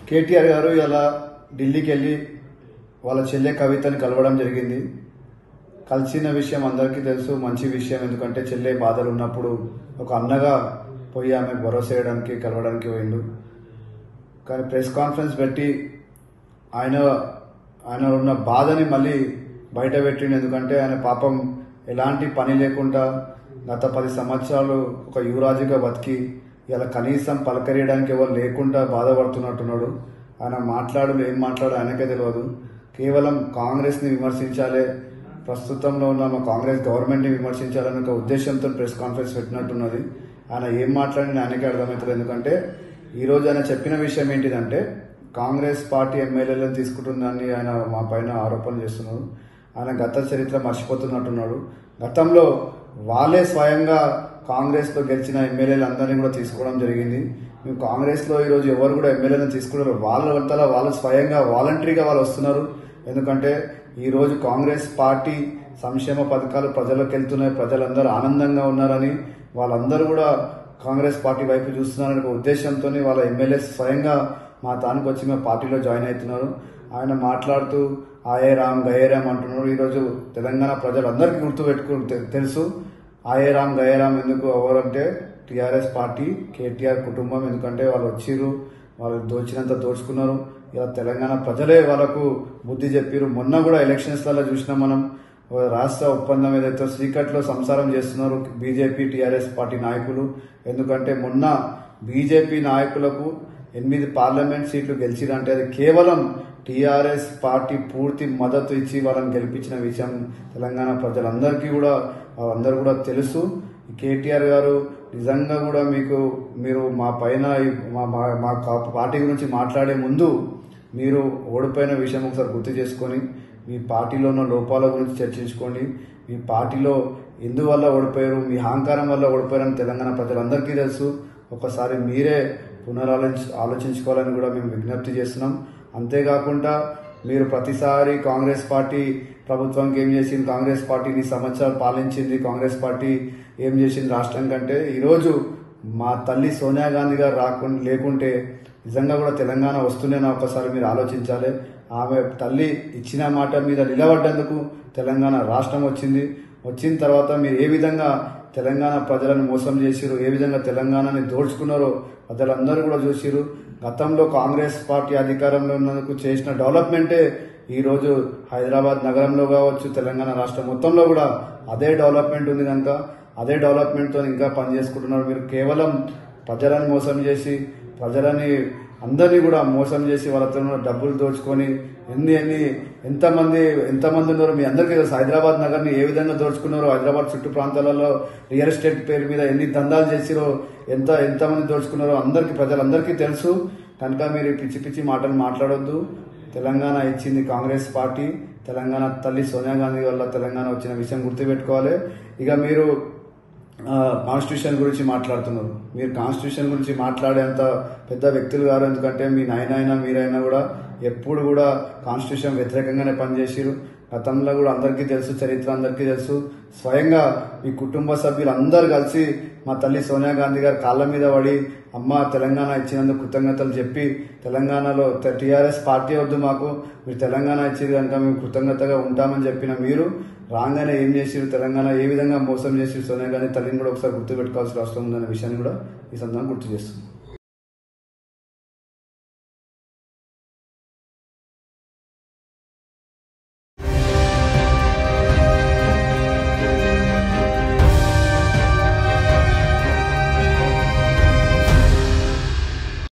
కేటీఆర్ గారు ఇలా ఢిల్లీకి వెళ్ళి వాళ్ళ చెల్లె కవితని కలవడం జరిగింది కలిసిన విషయం అందరికీ తెలుసు మంచి విషయం ఎందుకంటే చెల్లె బాధలు ఉన్నప్పుడు ఒక అన్నగా పోయి ఆమె భరోసా చేయడానికి కలవడానికి పోయిండు కానీ ప్రెస్ కాన్ఫరెన్స్ పెట్టి ఆయన ఆయన ఉన్న బాధని మళ్ళీ బయట పెట్టిండు ఎందుకంటే ఆయన పాపం ఎలాంటి పని లేకుండా గత పది సంవత్సరాలు ఒక యువరాజుగా బతికి ఇలా కనీసం పలకరియడానికి ఎవరు లేకుండా బాధపడుతున్నట్టున్నాడు ఆయన మాట్లాడు ఏం మాట్లాడు ఆయనకే తెలియదు కేవలం కాంగ్రెస్ని విమర్శించాలి ప్రస్తుతంలో ఉన్న మా కాంగ్రెస్ గవర్నమెంట్ని విమర్శించాలనే ఒక ఉద్దేశంతో ప్రెస్ కాన్ఫరెన్స్ పెట్టినట్టున్నది ఆయన ఏం మాట్లాడిన ఆయనకే అర్థమవుతుంది ఎందుకంటే ఈరోజు ఆయన చెప్పిన విషయం ఏంటిదంటే కాంగ్రెస్ పార్టీ ఎమ్మెల్యేలను తీసుకుంటుందని ఆయన మా పైన ఆరోపణలు చేస్తున్నారు ఆయన గత చరిత్ర మర్చిపోతున్నట్టున్నాడు గతంలో వాళ్ళే స్వయంగా కాంగ్రెస్లో గెలిచిన ఎమ్మెల్యేలు అందరినీ కూడా తీసుకోవడం జరిగింది మేము కాంగ్రెస్లో ఈరోజు ఎవరు కూడా ఎమ్మెల్యేలను తీసుకున్నారు వాళ్ళ వంతల వాళ్ళు స్వయంగా వాలంటరీగా వాళ్ళు వస్తున్నారు ఎందుకంటే ఈరోజు కాంగ్రెస్ పార్టీ సంక్షేమ పథకాలు ప్రజలకు వెళ్తున్నాయి ప్రజలందరూ ఆనందంగా ఉన్నారని వాళ్ళందరూ కూడా కాంగ్రెస్ పార్టీ వైపు చూస్తున్నారనే ఒక ఉద్దేశంతో వాళ్ళ ఎమ్మెల్యే స్వయంగా మా తానికి వచ్చి మా పార్టీలో జాయిన్ అవుతున్నారు ఆయన మాట్లాడుతూ ఆయే రామ్ గయే రామ్ అంటున్నారు ఈరోజు తెలంగాణ ప్రజలందరికీ గుర్తుపెట్టుకు తె- తెలుసు ఆయే రామ్ గయే రామ్ ఎందుకు ఎవరంటే టీఆర్ఎస్ పార్టీ కేటీఆర్ కుటుంబం ఎందుకంటే వాళ్ళు వచ్చిర్రు వాళ్ళు దోచినంత దోచుకున్నారు ఇలా తెలంగాణ ప్రజలే వాళ్ళకు బుద్ధి చెప్పారు మొన్న కూడా ఎలక్షన్స్లలో చూసినాం మనం ఓ రాష్ట్ర ఒప్పందం ఏదైతే సీకట్లో సంసారం చేస్తున్నారు బీజేపీ టీఆర్ఎస్ పార్టీ నాయకులు ఎందుకంటే మొన్న బీజేపీ నాయకులకు ఎనిమిది పార్లమెంట్ సీట్లు గెలిచిరంటే అది కేవలం టీఆర్ఎస్ పార్టీ పూర్తి మద్దతు ఇచ్చి వాళ్ళని గెలిపించిన విషయం తెలంగాణ ప్రజలందరికీ కూడా అందరూ కూడా తెలుసు ఈ కేటీఆర్ గారు నిజంగా కూడా మీకు మీరు మా పైన ఈ మా మా- మా కా- పార్టీ గురించి మాట్లాడే ముందు మీరు ఓడిపోయిన విషయం ఒకసారి గుర్తు చేసుకొని మీ పార్టీలో ఉన్న లోపాల గురించి చర్చించుకోండి మీ పార్టీలో ఎందువల్ల ఓడిపోయారు మీ అహంకారం వల్ల ఓడిపోయారని తెలంగాణ ప్రజలందరికీ తెలుసు ఒకసారి మీరే పునరాలోచి ఆలోచించుకోవాలని కూడా మేము విజ్ఞప్తి చేస్తున్నాం అంతేకాకుండా మీరు ప్రతిసారి కాంగ్రెస్ పార్టీ ప్రభుత్వానికి ఏం చేసింది కాంగ్రెస్ పార్టీ నీ సంవత్సరాలు పాలించింది కాంగ్రెస్ పార్టీ ఏం చేసింది రాష్ట్రం కంటే ఈరోజు మా తల్లి సోనియా గాంధీ గారు రాకుండా లేకుంటే నిజంగా కూడా తెలంగాణ వస్తుందేనా ఒకసారి మీరు ఆలోచించాలి ఆమె తల్లి ఇచ్చిన మాట మీద నిలబడ్డందుకు తెలంగాణ రాష్ట్రం వచ్చింది వచ్చిన తర్వాత మీరు ఏ విధంగా తెలంగాణ ప్రజలను మోసం చేసిరు ఏ విధంగా తెలంగాణని దోచుకున్నారో ప్రజలందరూ కూడా చూసిరు గతంలో కాంగ్రెస్ పార్టీ అధికారంలో ఉన్నందుకు చేసిన డెవలప్మెంటే ఈ రోజు హైదరాబాద్ నగరంలో కావచ్చు తెలంగాణ రాష్ట్రం మొత్తంలో కూడా అదే డెవలప్మెంట్ ఉంది కనుక అదే డెవలప్మెంట్తో ఇంకా పనిచేసుకుంటున్నారు మీరు కేవలం ప్రజలను మోసం చేసి ప్రజలని అందరినీ కూడా మోసం చేసి వాళ్ళతో ఉన్న డబ్బులు దోచుకొని ఎన్ని ఎన్ని ఎంతమంది ఎంతమంది ఉన్నారో మీ అందరికీ తెలుసు హైదరాబాద్ నగర్ని ఏ విధంగా దోచుకున్నారో హైదరాబాద్ చుట్టూ ప్రాంతాలలో రియల్ ఎస్టేట్ పేరు మీద ఎన్ని దందాలు చేసిరో ఎంత ఎంతమంది దోచుకున్నారో అందరికీ ప్రజలందరికీ తెలుసు కనుక మీరు ఈ పిచ్చి పిచ్చి మాటలు మాట్లాడొద్దు తెలంగాణ ఇచ్చింది కాంగ్రెస్ పార్టీ తెలంగాణ తల్లి సోనియా గాంధీ వల్ల తెలంగాణ వచ్చిన విషయం గుర్తుపెట్టుకోవాలి ఇక మీరు కాన్స్టిట్యూషన్ గురించి మాట్లాడుతున్నారు మీరు కాన్స్టిట్యూషన్ గురించి మాట్లాడేంత పెద్ద వ్యక్తులు గారు ఎందుకంటే మీ నాయనైనా మీరైనా కూడా ఎప్పుడు కూడా కాన్స్టిట్యూషన్ వ్యతిరేకంగానే పనిచేసిరు గతంలో కూడా అందరికీ తెలుసు చరిత్ర అందరికీ తెలుసు స్వయంగా మీ కుటుంబ సభ్యులు అందరు కలిసి మా తల్లి సోనియా గాంధీ గారి కాళ్ళ మీద పడి అమ్మ తెలంగాణ ఇచ్చినందుకు కృతజ్ఞతలు చెప్పి తెలంగాణలో టీఆర్ఎస్ పార్టీ వద్దు మాకు మీరు తెలంగాణ ఇచ్చేది కనుక మేము కృతజ్ఞతగా ఉంటామని చెప్పిన మీరు రాగానే ఏం చేసిరు తెలంగాణ ఏ విధంగా మోసం చేసి సోనియా గాంధీ తల్లిని కూడా ఒకసారి గుర్తుపెట్టుకోవాల్సిన అవసరం ఉందనే విషయాన్ని కూడా ఈ సందర్భంగా గుర్తు చేస్తుంది